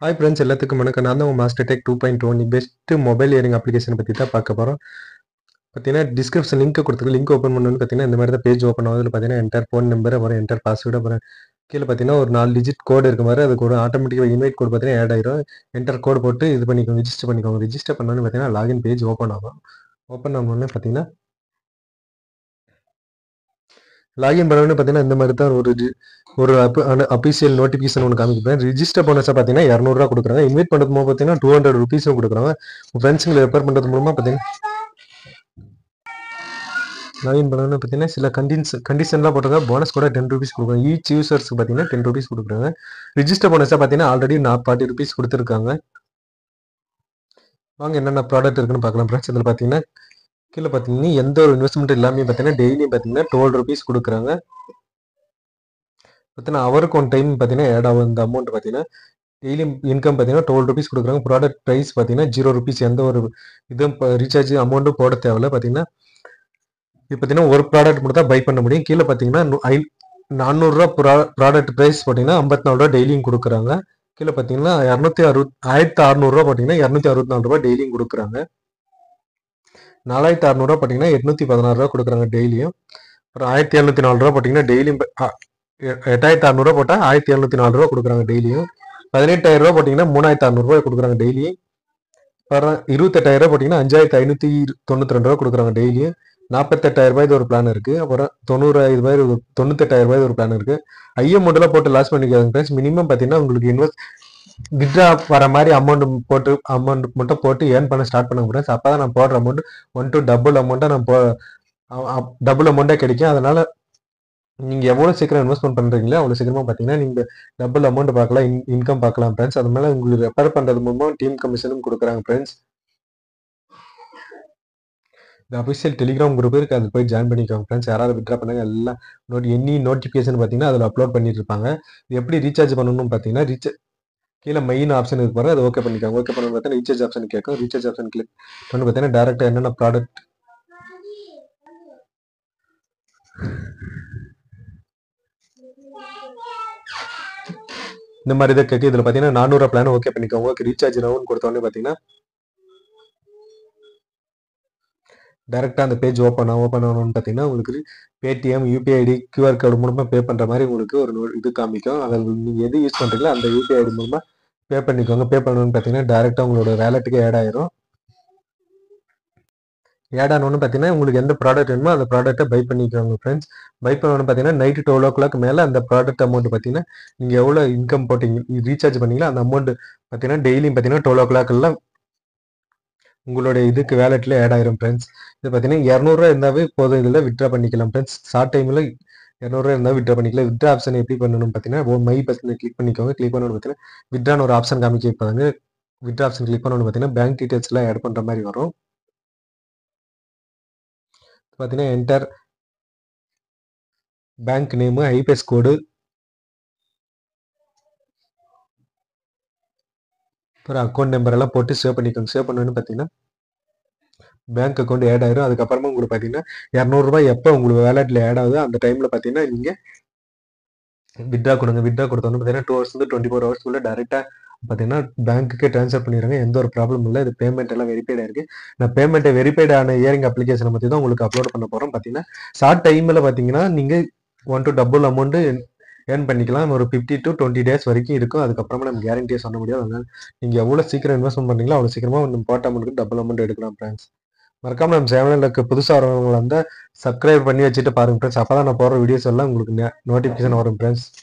hi friends எல்லாத்துக்கும் வணக்கம் நான் தான் உங்கள் master tech two point one best mobile earning application பற்றி தான் பார்க்க போகிறோம் பார்த்தீங்கன்னா டிஸ்கிரிப்ஷன் லிங்க் கொடுத்துருக்கு லிங்க் ஓப்பன் பண்ணணும்னு பார்த்தீங்கன்னா இந்த மாதிரி தான் பேஜ் ஓப்பன் ஆகுது பார்த்தீங்கன்னா என்டர் ஃபோன் நம்பர் அப்புறம் என்டர் பாஸ்வேர்டு அப்புறம் கீழே பார்த்தீங்கன்னா ஒரு நாலு டிஜிட் கோடு இருக்க மாதிரி அதுக்கு ஒரு ஆட்டோமேட்டிக்காக இன்வைட் கோட் பார்த்தீங்கன்னா ஆட் ஆயிரும் என்டர் கோட் போட்டு இது பண்ணிக்கோங்க ரிஜிஸ்டர் பண்ணிக்கோங்க ரிஜிஸ்டர் பண்ணோன்னு பார்த்தீங்கன்னா லாகின் பேஜ் ஓப்பன் ஆகும் ஓப்பன் ஆனோடனே பார்த்தீங்கன்னா லாகின் பண்ணணும்னு பார்த்தீங்கன்னா இந்த மாதிரி தான் ஒரு ரி- ஒரு அபிஷியல் நோட்டிஃபிகேஷன் ஒன்று காமிக்கிறேன் ரிஜிஸ்டர் போனஸாக பார்த்தீங்கன்னா இரநூறுவா கொடுக்குறாங்க இன்வைட் பண்ணுறது மூலம் பார்த்தீங்கன்னா டூ ஹண்ட்ரட் ருபீஸும் கொடுக்குறாங்க ஃப்ரெண்ட்ஸுங்களை ரெஃபர் பண்ணுறது மூலமாக பார்த்தீங்கன்னா லாகின் பண்ணணும்னு பார்த்தீங்கன்னா சில கண்டிஷன் கண்டிஷன்லாம் போட்டிருக்காங்க போனஸ் கூட டென் ருபீஸ் கொடுக்குறாங்க ஈச் யூசர்ஸ்க்கு பார்த்தீங்கன்னா டென் ருபீஸ் கொடுக்குறாங்க ரிஜிஸ்டர் போனஸாக பார்த்தீங்கன்னா ஆல்ரெடி நான் ஃபார்ட்டி ருபீஸ் கொடுத்துருக்காங்க வாங்க என்னென்ன ப்ராடக்ட் இருக்குன்னு பார்க்கலாம் ஃப்ரெண்ட்ஸ் இதில் பார்த்தீங்கன்னா கீழே பார்த்தீங்கன்னா எந்த ஒரு இன்வெஸ்ட்மெண்ட் இல்லாமல் பார்த்தீங்கன்னா டெய்லியும் பார்த்தீங்கன்னா டுவெல் ருபீஸ் கொடுக்குறாங்க பார்த்தீங்கன்னா அவருக்கு ஒன் டைம் பார்த்தீங்கன்னா ஆட் ஆகும் இந்த அமௌண்ட் பார்த்தீங்கன்னா டெய்லி இன்கம் பார்த்தீங்கன்னா டுவெல் ருபீஸ் கொடுக்குறாங்க ப்ராடக்ட் ப்ரைஸ் பார்த்தீங்கன்னா ஜீரோ ருபீஸ் எந்த ஒரு இதுவும் ரீசார்ஜ் அமௌண்ட்டும் போட தேவையில்ல பார்த்தீங்கன்னா இது பார்த்தீங்கன்னா ஒரு ப்ராடக்ட் மட்டும் தான் பை பண்ண முடியும் கீழே பார்த்தீங்கன்னா நூ- ஐ நானூறுரூவா ப்ரா ப்ராடக்ட் ப்ரைஸ் பார்த்தீங்கன்னா ஐம்பத்தி நாலு ரூபா டெய்லியும் கொடுக்குறாங்க கீழே பார்த்தீங்கன்னா இரநூத்தி அறுபத் ஆயிரத்தி அறுநூறுவா பார்த்தீங்கன்னா இரநூத்தி அறுபத்தி நாலு ரூபா டெய்லியும் கொடுக்குறாங்க நாலாயிரத்தி அறுநூறுவா பார்த்தீங்கன்னா எட்நூத்தி பதினாறு ரூபா கொடுக்குறாங்க டெய்லியும் அப்புறம் ஆயிரத்தி எழுநூத்தி நாலு ரூபா பார்த்தீங்கன்னா டெய்லியும் ப- ஆ, எ- எட்டாயிரத்தி அறுநூறுவா போட்டால் ஆயிரத்தி எழுநூத்தி நாலு ரூபா கொடுக்குறாங்க டெய்லியும் பதினெட்டாயிரம் ரூபா போட்டிங்கன்னா மூணாயிரத்தி அறுநூறுவா கொடுக்குறாங்க டெய்லி அப்புறம் இருபத்தெட்டாயிரம் ரூபா போட்டிங்கன்னா அஞ்சாயிரத்தி ஐநூற்றி தொண்ணூற்றி ரெண்டு ரூபா கொடுக்குறாங்க டெய்லியும் நாற்பத்தெட்டாயிரம் ரூபாய் ஒரு பிளான் இருக்கு அப்புறம் தொண்ணூறாயிரம் ரூபாய் ஒரு தொண்ணூத்தெட்டாயிரம் ரூபாய் ஒரு பிளான் இருக்கு ஐஎம் மட்டும் போட்டு லாஸ் பண்ணிக்காங்க ஃப்ரெண்ட்ஸ் மினிமம் பார்த்தீங்கன்னா உங்களுக்கு இன்வெஸ்ட் வித்ரா வர மாதிரி அமௌண்ட் போட்டு அமௌண்ட் மட்டும் போட்டு ஏர்ன் பண்ண ஸ்டார்ட் பண்ண ஃப்ரெண்ட்ஸ் அப்போ தான் நான் போடுற அமௌண்ட் ஒன் டு டபுள் அமௌண்ட்டாக நான் போ டபுள் அமௌண்ட்டாக கிடைக்கும் அதனால நீங்கள் எவ்வளோ சீக்கிரம் இன்வெஸ்ட்மெண்ட் பண்ணுறீங்களோ அவ்வளோ சீக்கிரமாக பார்த்தீங்கன்னா நீங்கள் டபுள் அமௌண்ட் பார்க்கலாம் இன் இன்கம் பார்க்கலாம் ஃப்ரெண்ட்ஸ் அது மேலே உங்களுக்கு ரெஃபர் பண்ணுறது மூலமாக டீம் கமிஷனும் கொடுக்குறாங்க ஃப்ரெண்ட்ஸ் இந்த அஃபிஷியல் டெலிகிராம் குரூப் இருக்கு அதில் போய் ஜாயின் பண்ணிக்கோங்க ஃப்ரெண்ட்ஸ் யாராவது விட்ரா பண்ணாங்க எல்லாம் நோட் எனி நோட்டிஃபிகேஷன் பார்த்தீங்கன்னா அதில் அப்லோட் பண்ணிட்டு இருப்பாங்க இது எப்படி ரீசார்ஜ் பண்ணணும்னு பார்த்தீங்கன்னா ரீசார்ஜ் கீழே மெயின் ஆப்ஷன் இருக்கு பாருங்க அது ஓகே பண்ணிக்கோங்க ஓகே பண்ணணும் பார்த்தீங்கன்னா ரீசார்ஜ் ஆப்ஷன் கேட்கும் ரீசார்ஜ் ஆப்ஷன் கிளிக் பண்ணி பார்த்தீங்கன்னா டேரெக்டாக என்னென்ன ப்ராடக்ட் இந்த மாதிரி இதை கேட்கு இதில் பார்த்தீங்கன்னா நானூறு பிளான் ஓகே பண்ணிக்கோங்க ஓகே ரீசார்ஜ் நவுன்னு கொடுத்தோடனே பார்த்தீங்கன்னா டேரெக்டாக அந்த பேஜ் ஓப்பன் ஆகும் ஓப்பன் ஆகணும்னு பார்த்தீங்கன்னா உங்களுக்கு Paytm UPI ID QR code மூலமாக பே பண்ணுற மாதிரி உங்களுக்கு ஒரு நோ- இது காமிக்கும் அதில் நீங்கள் எது யூஸ் பண்ணுறீங்களோ அந்த யூபிஐ ஐடி மூலமாக பே பண்ணிக்கோங்க பே பண்ணணும்னு பார்த்தீங்கன்னா டேரெக்டாக உங்களோட வேலெட்டுக்கு ஆட் ஆயிரும் ஆட் ஆனோன்னு பார்த்தீங்கன்னா உங்களுக்கு எந்த ப்ராடக்ட் வேணுமோ அந்த ப்ராடக்ட்டை பை பண்ணிக்கோங்க ஃப்ரெண்ட்ஸ் பை பண்ணணும்னு பார்த்தீங்கன்னா நைட்டு டுவெல் ஓ கிளாக் மேலே அந்த ப்ராடக்ட் அமௌண்ட் பார்த்தீங்கன்னா நீங்கள் எவ்வளோ இன்கம் போட்டீங்க ரீசார்ஜ் பண்ணீங்களோ அந்த அமௌண்ட் பார்த்தீங்கன்னா டெய்லியும் பார்த்தீங்கன்னா டுவெல் ஓ கிளாக் எல்லாம் உங்களுடைய இதுக்கு வேலெட்ல ஆட் ஆயிரும் ஃப்ரெண்ட்ஸ் இது பார்த்தீங்கன்னா இரநூறுவா இருந்தாவே போதும் இதில் விட்ரா பண்ணிக்கலாம் ஃப்ரெண்ட்ஸ் ஷார்ட் டைமில் இரநூறுவா இருந்தால் விட்ரா பண்ணிக்கலாம் விட்ரா ஆப்ஷன் எப்படி பண்ணணும்னு பார்த்தீங்கன்னா ஓ மை பஸ்ஸில் கிளிக் பண்ணிக்கோங்க கிளிக் பண்ணணும்னு பார்த்தீங்கன்னா விட்ரான்னு ஒரு ஆப்ஷன் காமிக்க வைப்பாங்க விட்ரா ஆப்ஷன் கிளிக் பண்ணணும்னு பார்த்தீங்கன்னா பேங்க் டீட்டெயில்ஸ்லாம் ஆட் பண்ணுற மாதிரி வரும் பார்த்தீங்கன்னா enter bank name IPS code அப்புறம் அக்கௌண்ட் நம்பர் எல்லாம் போட்டு சேவ் பண்ணிக்கோங்க சேவ் பண்ணணும்னு பார்த்தீங்கன்னா பேங்க் அக்கௌண்ட் ஆட் ஆயிரும் அதுக்கப்புறமா உங்களுக்கு பார்த்தீங்கன்னா இரநூறுபா எப்போ உங்களுக்கு வேலெட்டில் ஆட் ஆகுதோ அந்த டைமில் பார்த்தீங்கன்னா நீங்கள் விட்ரா கொடுங்க விட்ரா கொடுத்தோன்னு பார்த்தீங்கன்னா டூ ஹவர்ஸ் டுவெண்ட்டி ஃபோர் ஹவர்ஸ்க்குள்ளே டேரெக்டாக பார்த்தீங்கன்னா பேங்க்குக்கே ட்ரான்ஸ்ஃபர் பண்ணிடுறாங்க எந்த ஒரு ப்ராப்ளம் இல்லை இது பேமெண்ட் எல்லாம் வெரிஃபைட் ஆயிருக்கு நான் பேமெண்ட்டை வெரிஃபைட் ஆன இயரிங் அப்ளிகேஷனை பற்றி தான் உங்களுக்கு அப்லோட் பண்ண போகிறோம் பார்த்தீங்கன்னா ஷார்ட் டைமில் பார்த்தீங்கன்னா நீங்கள் one two double amount earn பண்ணிக்கலாம் ஒரு ஃபிஃப்டி டு டுவெண்ட்டி டேஸ் வரைக்கும் இருக்கும் அதுக்கப்புறமா நம்ம கேரண்டியே சொல்ல முடியாது அதனால நீங்கள் எவ்வளோ சீக்கிரம் இன்வெஸ்ட்மெண்ட் பண்ணுறீங்களோ அவ்வளோ சீக்கிரமாக நம்ம போட்ட அமௌண்ட்டுக்கு டபுள் அமௌண்ட் எடுக்கலாம் ஃப்ரெண்ட்ஸ் மறக்காம நம்ம சேனலுக்கு புதுசாக வரவங்க வந்து சப்ஸ்கிரைப் பண்ணி வச்சுட்டு பாருங்க ஃப்ரெண்ட்ஸ் அப்போ தான் நான் போடுற வீடியோஸ் எல்லாம் உங்களுக்கு நோட்டிஃபிகேஷன் வரும் ஃப்ரெண்ட்ஸ்